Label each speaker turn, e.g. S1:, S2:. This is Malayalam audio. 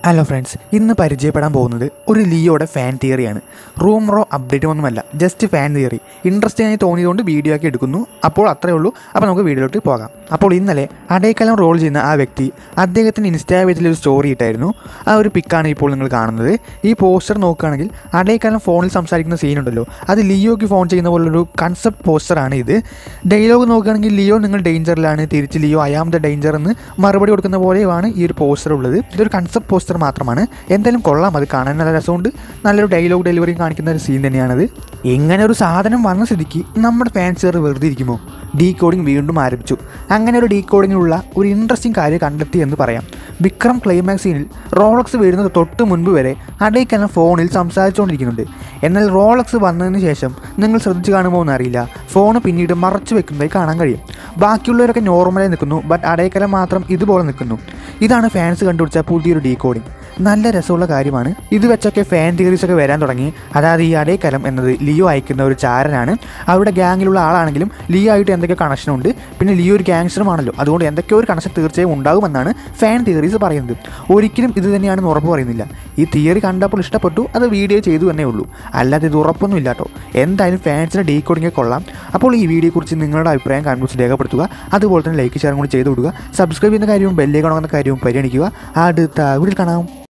S1: ഹലോ ഫ്രണ്ട്സ് ഇന്ന് പരിചയപ്പെടാൻ പോകുന്നത് ഒരു ലിയോയുടെ ഫാൻ തിയറിയാണ് റൂം റോ അപ്ഡേറ്റ് ഒന്നുമല്ല ജസ്റ്റ് ഫാൻ തിയറി ഇൻട്രസ്റ്റിംഗ് ആയി തോന്നിയതുകൊണ്ട് വീഡിയോ ആക്കി എടുക്കുന്നു അപ്പോൾ അത്രേ ഉള്ളൂ അപ്പോൾ നമുക്ക് വീഡിയോയിലോട്ട് പോകാം അപ്പോൾ ഇന്നലെ അടേക്കലം റോൾ ചെയ്യുന്ന ആ വ്യക്തി അദ്ദേഹത്തിൻ്റെ ഇൻസ്റ്റാ പേജിൽ ഒരു സ്റ്റോറി ഇട്ടായിരുന്നു ആ ഒരു പിക്കാണ് ഇപ്പോൾ നിങ്ങൾ കാണുന്നത് ഈ പോസ്റ്റർ നോക്കുകയാണെങ്കിൽ അടേക്കലം ഫോണിൽ സംസാരിക്കുന്ന സീനുണ്ടല്ലോ അത് ലിയോയ്ക്ക് ഫോൺ ചെയ്യുന്ന പോലുള്ളൊരു കൺസെപ്റ്റ് പോസ്റ്ററാണ് ഇത് ഡയലോഗ് നോക്കുകയാണെങ്കിൽ ലിയോ നിങ്ങൾ ഡേഞ്ചറിലാണ് തിരിച്ച് Leo I am the danger എന്ന് മറുപടി കൊടുക്കുന്ന പോലെയാണ് ഈ ഒരു പോസ്റ്റർ ഉള്ളത് ഇതൊരു കൺസെപ്റ്റ് പോസ്റ്റർ മാത്രമാണ് എന്തായാലും കൊള്ളാം അത് കാണാൻ നല്ല രസമുണ്ട് നല്ലൊരു ഡയലോഗ് ഡെലിവറി കാണിക്കുന്ന ഒരു സീൻ തന്നെയാണത് ഇങ്ങനെ ഒരു സാധനം വന്ന സ്ഥിതിക്ക് നമ്മുടെ ഫാൻസുകാർ വെറുതെ ഇരിക്കുമോ ഡീ കോഡിംഗ് വീണ്ടും ആരംഭിച്ചു അങ്ങനെ ഒരു ഡീ കോഡിങ്ങിലുള്ള ഒരു ഇൻട്രസ്റ്റിംഗ് കാര്യം കണ്ടെത്തി എന്ന് പറയാം വിക്രം ക്ലൈമാക്സ് സീനിൽ റോളക്സ് വീഴുന്നത് തൊട്ട് മുൻപ് വരെ അടയ്ക്കെല്ലാം ഫോണിൽ സംസാരിച്ചുകൊണ്ടിരിക്കുന്നുണ്ട് എന്നാൽ റോളക്സ് വന്നതിന് ശേഷം നിങ്ങൾ ശ്രദ്ധിച്ച് കാണുമോ എന്നറിയില്ല ഫോൺ പിന്നീട് മറച്ചു വെക്കുന്നതായി കാണാൻ കഴിയും ബാക്കിയുള്ളവരൊക്കെ നോർമലായി നിൽക്കുന്നു ബട്ട് അടയ്ക്കല മാത്രം ഇതുപോലെ നിൽക്കുന്നു ഇതാണ് ഫാൻസ് കണ്ടുപിടിച്ച പുതിയൊരു ഡീ കോഡിംഗ് നല്ല രസമുള്ള കാര്യമാണ് ഇത് വെച്ചൊക്കെ ഫാൻ തിയറീസ് ഒക്കെ വരാൻ തുടങ്ങി അതായത് ഈ അടേക്കലം എന്നത് ലിയോ അയക്കുന്ന ഒരു ചാരനാണ് അവരുടെ ഗ്യാങ്ങിലുള്ള ആളാണെങ്കിലും ലിയോ ആയിട്ട് എന്തൊക്കെ കണക്ഷൻ ഉണ്ട് പിന്നെ ലിയോ ഒരു ഗാങ്സ്റ്ററുമാണല്ലോ അതുകൊണ്ട് എന്തൊക്കെയോ ഒരു കണക്ഷൻ തീർച്ചയായും ഉണ്ടാകുമെന്നാണ് ഫാൻ തിയറീസ് പറയുന്നത് ഒരിക്കലും ഇത് തന്നെയാണെന്ന് ഉറപ്പ് പറയുന്നില്ല ഈ തിയറി കണ്ടപ്പോൾ ഇഷ്ടപ്പെട്ടു അത് വീഡിയോ ചെയ്തു എന്നേ ഉള്ളൂ അല്ലാതെ ഇത് ഉറപ്പൊന്നും ഇല്ല കേട്ടോ എന്തായാലും ഫാൻസിൻ്റെ ഡീ കോഡിങ്ങെ കൊള്ളാം അപ്പോൾ ഈ വീഡിയോയെക്കുറിച്ച് നിങ്ങളുടെ അഭിപ്രായം കമൻറ്റ്സ് രേഖപ്പെടുത്തുക അതുപോലെ തന്നെ ലൈക്ക് ഷെയർ കൂടി ചെയ്ത് കൊടുക്കുക സബ്സ്ക്രൈബ് ചെയ്യുന്ന കാര്യവും ബെല്ലേക്ക് ഉണങ്ങുന്ന കാര്യവും പരിഗണിക്കുക അടുത്ത വീഡിയോ കാണാം